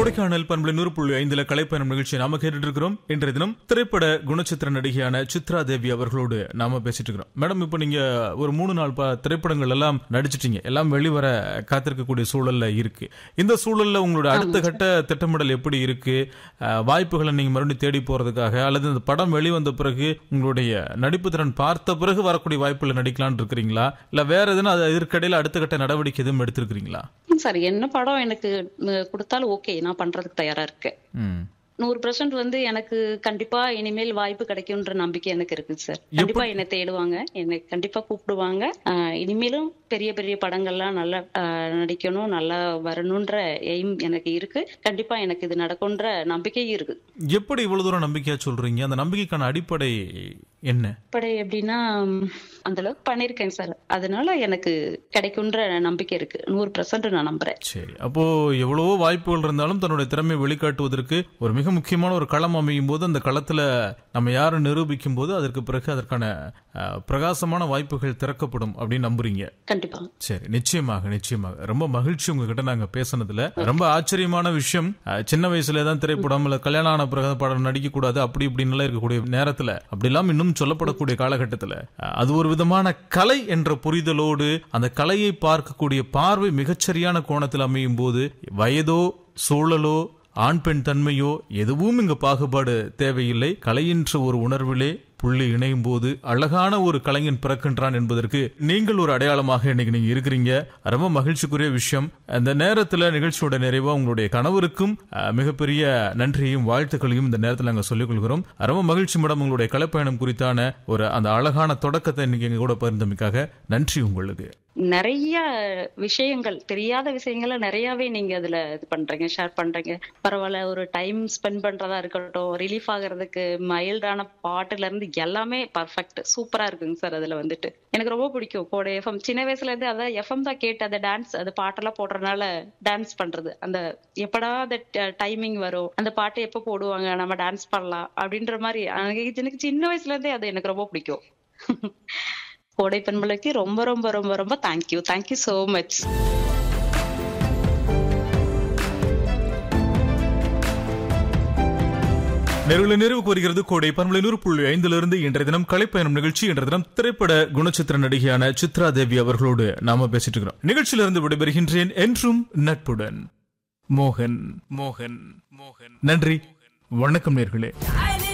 கொடைக்கானல் பண்பலை நூறு புள்ளி ஐந்துல கலைப்பயணம் நிகழ்ச்சி நாம கேட்டுட்டு இருக்கிறோம் இன்றைய தினம் திரைப்பட குணச்சித்திர நடிகையான சித்ரா தேவி அவர்களோடு நாம பேசிட்டு இருக்கிறோம் மேடம் இப்போ நீங்க ஒரு மூணு நாள் ப- திரைப்படங்கள் எல்லாம் நடிச்சிட்டீங்க எல்லாம் வெளிவர காத்திருக்கக்கூடிய சூழல்ல இருக்கு இந்த சூழல்ல உங்களோட அடுத்த கட்ட திட்டமிடல் எப்படி இருக்கு அஹ், வாய்ப்புகளை நீங்க மறுபடியும் தேடி போறதுக்காக அல்லது இந்த படம் வெளிவந்த பிறகு உங்களுடைய நடிப்பு திறன் பார்த்த பிறகு வரக்கூடிய வாய்ப்புகளை நடிக்கலாம்னு இருக்கிறீங்களா இல்ல வேற எதுனா அது இதற்கிடையில அடுத்த கட்ட நடவடிக்கை எதுவும் எடுத்திருக்கிறீங்களா சார் என்ன படம் எனக்கு அஹ், கொடுத்தாலும் ஓகே நான் பண்றதுக்கு தயாரா இருக்கேன் ம் நூறு பர்சன்ட் வந்து எனக்கு கண்டிப்பா இனிமேல் வாய்ப்பு கிடைக்கும்ன்ற நம்பிக்கை எனக்கு இருக்கு சார் கண்டிப்பா என்னை தேடுவாங்க என்னை கண்டிப்பா கூப்பிடுவாங்க அஹ், இனிமேலும் பெரிய பெரிய படங்கள்லாம் நல்லா அஹ், நடிக்கணும் நல்லா வரணும்ன்ற எய்ம் எனக்கு இருக்கு கண்டிப்பா எனக்கு இது நடக்கும்ன்ற நம்பிக்கையும் இருக்கு எப்படி இவ்வளவு தூரம் நம்பிக்கையா சொல்றீங்க அந்த நம்பிக்கைக்கான அடிப்படை என்ன இப்படி எப்படின்னா உம், அந்த அளவுக்கு பண்ணிருக்கேன் சார் அதனால எனக்கு கிடைக்கும்ன்ற நம்பிக்கை இருக்கு நூறு பர்சன்ட் நான் நம்புறேன் சரி அப்போ எவ்வளவோ வாய்ப்புகள் இருந்தாலும் தன்னுடைய திறமையை வெளிக்காட்டுவதற்கு ஒரு மிக முக்கியமான ஒரு களம் அமையும் போது அந்த களத்துல நம்ம யாரும் நிரூபிக்கும் போது அதற்கு பிறகு அதற்கான அஹ், பிரகாசமான வாய்ப்புகள் திறக்கப்படும் அப்படின்னு நம்புறீங்க கண்டிப்பா சரி நிச்சயமாக நிச்சயமாக ரொம்ப மகிழ்ச்சி உங்ககிட்ட நாங்க பேசுனதுல ரொம்ப ஆச்சரியமான விஷயம் அஹ், சின்ன வயசுல தான் திரைப்படம் இல்ல கல்யாணம் ஆன பிறகு தான் படம் நடிக்க கூடாது அப்படி இப்படின்னு எல்லாம் இருக்கக்கூடிய நேரத்துல அப்படிலாம் இன்னும் சொல்லப்படக்கூடிய காலகட்டத்துல அஹ், அது ஒரு விதமான கலை என்ற புரிதலோடு அந்த கலையை பார்க்கக்கூடிய பார்வை மிகச்சரியான கோணத்தில் அமையும் போது வயதோ சூழலோ ஆண் பெண் தன்மையோ எதுவும் இங்கு பாகுபாடு தேவையில்லை கலையின்ற ஒரு உணர்விலே புள்ளி இணையும் போது அழகான ஒரு கலைஞன் பிறக்கின்றான் என்பதற்கு நீங்கள் ஒரு அடையாளமாக இன்னைக்கு நீங்க இருக்கிறீங்க ரொம்ப மகிழ்ச்சிக்குரிய விஷயம் அந்த நேரத்துல நிகழ்ச்சியோட நிறைவா உங்களுடைய கணவருக்கும் அஹ், மிகப்பெரிய நன்றியையும் வாழ்த்துக்களையும் இந்த நேரத்தில் நாங்கள் சொல்லிக் கொள்கிறோம் ரொம்ப மகிழ்ச்சி மேடம் உங்களுடைய கலைப்பயணம் குறித்தான ஒரு அந்த அழகான தொடக்கத்தை இன்னைக்கு எங்க கூட பகிர்ந்தமைக்காக நன்றி உங்களுக்கு நிறைய விஷயங்கள் தெரியாத விஷயங்களை நிறையவே நீங்க அதுல இது பண்றீங்க ஷேர் பண்றீங்க பரவாயில்ல ஒரு டைம் ஸ்பெண்ட் பண்றதா இருக்கட்டும் ரிலீஃப் ஆகுறதுக்கு மைல்டான பாட்டுல இருந்து எல்லாமே பர்ஃபெக்ட் சூப்பரா இருக்குங்க சார் அதுல வந்துட்டு எனக்கு ரொம்ப பிடிக்கும் கோடை எஃப்எம் சின்ன வயசுல இருந்து அதான் எஃப்எம் தான் கேட்டு அந்த டான்ஸ் அது பாட்டெல்லாம் போடுறதுனால டான்ஸ் பண்றது அந்த எப்படா அந்த டைமிங் வரும் அந்த பாட்டு எப்ப போடுவாங்க நம்ம டான்ஸ் பண்ணலாம் அப்படின்ற மாதிரி எனக்கு எனக்கு சின்ன வயசுல இருந்தே அது எனக்கு ரொம்ப பிடிக்கும் கோடை பெண்களுக்கு ரொம்ப ரொம்ப ரொம்ப ரொம்ப தேங்க்யூ தேங்க்யூ so மச் நெருவில் நிறைவுக்கு வருகிறது கோடை பன்மலை நூறு புள்ளி ஐந்திலிருந்து இன்றைய தினம் கலைப்பயணம் நிகழ்ச்சி இன்றைய தினம் திரைப்பட குணச்சித்திர நடிகையான சித்ரா தேவி அவர்களோடு நாம பேசிட்டு இருக்கிறோம் நிகழ்ச்சியிலிருந்து விடைபெறுகின்றேன் என்றும் நட்புடன் மோகன் மோகன் மோகன் நன்றி வணக்கம் நேர்களே